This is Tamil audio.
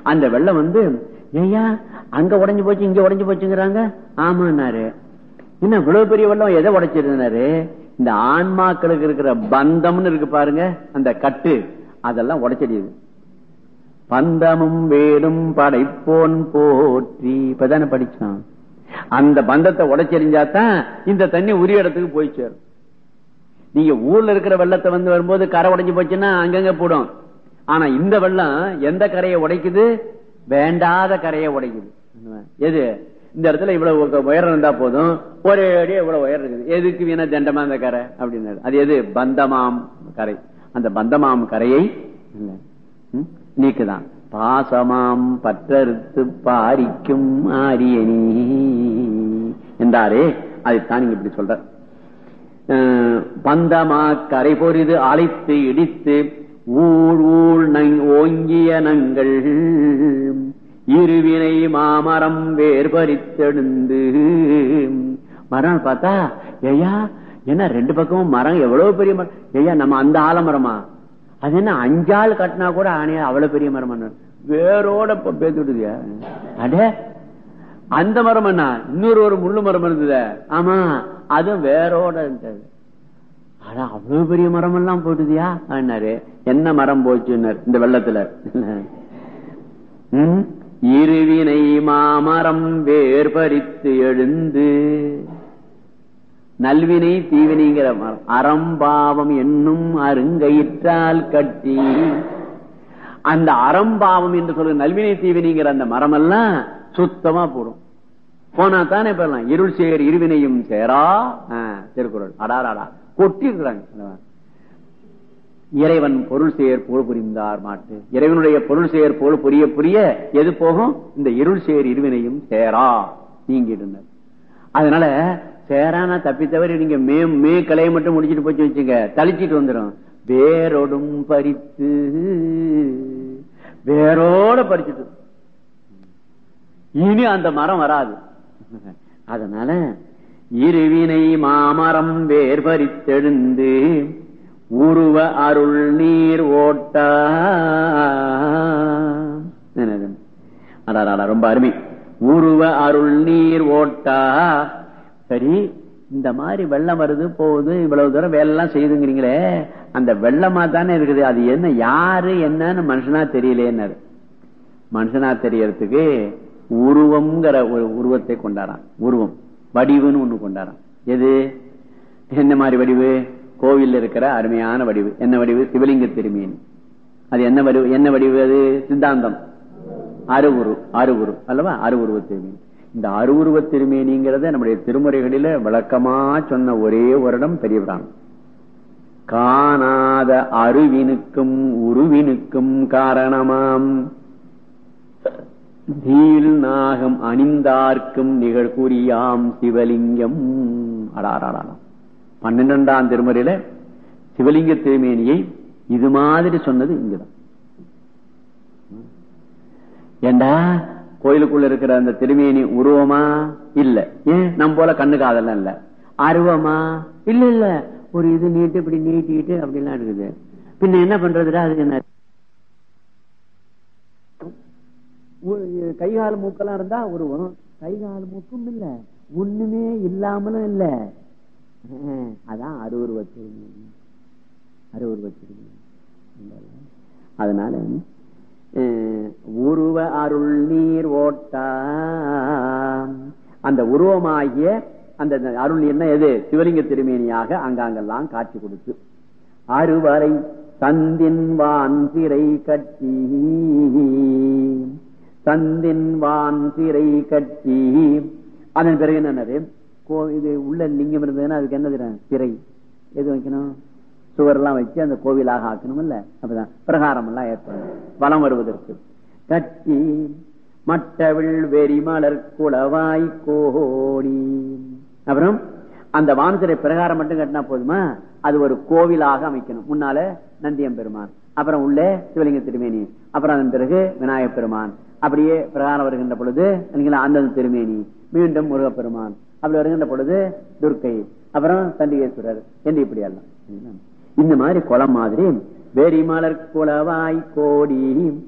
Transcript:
அந்த வெள்ளம் வந்து ஐயா அங்க உடைஞ்சு போச்சு இங்க உடைஞ்சு போச்சுங்கிறாங்க ஆமான்னாரு என்ன இவ்வளவு பெரிய வெள்ளம் எதை உடைச்சிருந்தாரு இந்த ஆன்மாக்களுக்கு இருக்கிற பந்தம்னு இருக்கு பாருங்க அந்த கட்டு அதெல்லாம் உடைச்சிடுது பந்தமும் வேடும் படைப்போன் போற்றி இப்பதானே படிச்சான் அந்த பந்தத்தை உடைச்செறிஞ்சாதான் இந்த தண்ணி உரிய இடத்துக்கு போய் சேரும் நீங்க ஊர்ல இருக்கிற வெள்ளத்தை வந்து வரும்போது கரை உடைஞ்சு போச்சுன்னா அங்கங்க போடும் ஆனா இந்த வெள்ளம் எந்த கரையை உடைக்குது வேண்டாத கரையை உடைக்குது எது இந்த இடத்துல இவ்வளவு உயரம் இருந்தா போதும் ஒரே அடி இவ்வளவு உயரம் இருக்குது எதுக்கு வீணா தண்டமா அந்த கரை அப்படின்னு அது எது பந்தமாம் கரை அந்த பந்தமாம் கரையை நீக்குதான் பாசமாம் பற்றறுத்து பாரிக்கும் ஆரியனி என்றாரே அதைத்தான் நீங்க இப்படி சொல்ற பந்தமா கரை பொறிது அழைத்து இடித்து ஊழ் ஊழ் நங் ஓங்கிய நங்கள் இருவினை மாமரம் வேர் பறித்தெடுந்து மரம் பார்த்தா ஐயா என்ன ரெண்டு பக்கமும் மரம் எவ்வளவு பெரிய மரம் ஐயா நம்ம அந்த ஆலமரமா அது என்ன அஞ்சாள் கட்டினா கூட ஆணையா அவ்வளவு பெரிய மரம் வேரோட பேத்துடுதியா அட அந்த மரம் என்ன இன்னொரு ஒரு முள்ளு மரம் இருந்தது ஆமா அதுவும் வேரோட இருந்தது ஆனா அவ்வளவு பெரிய மரம் எல்லாம் போட்டுதியா என்னாரு என்ன மரம் போச்சுன்னாரு இந்த வெள்ளத்துல இருவினை மாமரம் வேர் பறித்து எழுந்து நல்வினை தீவினைங்கிற மரம் அறம்பாவம் என்னும் அருங்கயிற்றால் கட்டி அந்த அறம்பாவம் என்று சொல்ற நல்வினை தீவினைங்கிற அந்த மரம் எல்லாம் சுத்தமா போடும் போனா தானே போயிடலாம் இருள் சேர் இருவினையும் சேரா திருக்குறள் அடாராடா கொட்டி இருக்கிறாங்க இறைவன் பொருள் சேர் போல் புரிந்தார் மாட்டு இறைவனுடைய பொருள் சேர் போல் புரிய புரிய எது போகும் இந்த இருள் சேர் இருவினையும் சேரா நீங்கிட்டு அதனால சேரானா தப்பி தவிர நீங்க மே மே கலையை மட்டும் முடிச்சிட்டு போச்சு வச்சுங்க தளிச்சிட்டு வந்துடும் வேரோடும் பறித்து வேரோட பறிச்சுட்டு இனி அந்த மரம் வராது அதனால இருவினை மாமரம் வேர் பறித்தெழுந்து உருவ அருள் நீர் ஓட்டா ரொம்ப அருமை உருவ அருள் நீர் ஓட்டா சரி இந்த மாதிரி வெள்ளம் வருது போகுது இவ்வளவு தூரம் வேலை எல்லாம் செய்யுதுங்கிறீங்களே அந்த வெள்ளமா தானே இருக்குது அது என்ன யாரு என்னன்னு மனுஷனா தெரியலேன்னாரு மனுஷனா தெரியறதுக்கு உருவம்ங்கிற ஒரு உருவத்தை கொண்டாடான் உருவம் வடிவுன்னு ஒண்ணு கொண்டாடான் எது என்ன மாதிரி வடிவு கோவில் இருக்கிற அருமையான வடிவு என்ன வடிவு சிவலிங்க திருமீன் அது என்ன வடிவு என்ன வடிவு அது சித்தாந்தம் அருவுரு அருவுரு அல்லவா அருவுருவ திருமீன் இந்த அருவுருவ திருமேனிங்கிறத நம்முடைய திருமுறைகளில விளக்கமா சொன்ன ஒரே வருடம் பெரியவிடான் காணாத அருவினுக்கும் உருவினுக்கும் காரணமாம் தீல் நாகம் அணிந்தார்க்கும் நிகழ்கூறியாம் சிவலிங்கம் அடாராடாம் பன்னிரெண்டாம் திருமுறையில சிவலிங்க திருமேனியை இது மாதிரி சொன்னது இங்குதான் ஏண்டா கோயிலுக்குள்ள இருக்கிற அந்த திருமேனி உருவமா இல்ல ஏன் நம்ம போல கண்ணு காதெல்லாம் இல்ல அருவமா இல்ல இல்ல ஒரு இது நீட்டு இப்படி நீட்டிட்டு அப்படிலாம் இருக்குது பின்ன என்ன பண்றதுடா அதுக்கு என்ன கைகால் மூக்கெல்லாம் இருந்தா உருவம் கைகால் மூக்கும் இல்ல ஒண்ணுமே இல்லாமலும் இல்ல அதான் அருவுருவ திருமேனி அருவுருவ திருமேனி அதனால உருவ அருள் நீர் ஓட்டா அந்த உருவமாகிய அந்த அருள் என்ன எது சிவலிங்க திருமேனியாக அங்காங்கெல்லாம் காட்சி கொடுத்து அறுவரை தந்தின் வான் சிறை கட்டி தந்தின் வான் சிறை கட்டி அதன் பிறகு என்னது இது உள்ள லிங்கம் இருந்ததுன்னா அதுக்கு என்ன சிறை எது வைக்கணும் சுவர் எல்லாம் வச்சு அந்த கோவிலாக ஆக்கணும் இல்ல அப்பதான் பிரகாரம் எல்லாம் ஏற்படும் வளம் வருவதற்கு கட்டி மட்டவிள் வெறிமலர் குளவாய் கோடி அப்புறம் அந்த வானசிறை பிரகாரம் மட்டும் கட்டினா போதுமா அது ஒரு கோவிலாக அமைக்கணும் முன்னால நந்தியம் பெருமான் அப்புறம் உள்ளே சிவலிங்க திருமேனி அப்புறம் அதன் பிறகு விநாயகப் பெருமான் அப்படியே பிரகாரம் வருகின்ற பொழுது அந்த திருமேனி மீண்டும் முருகப்பெருமான் அப்படி வருகின்ற பொழுது துர்க்கை அப்புறம் சண்டிகேஸ்வரர் என்று இப்படி எல்லாம் இந்த மாதிரி குளம் மாதிரி வெறிமலர் குளவாய் கோடி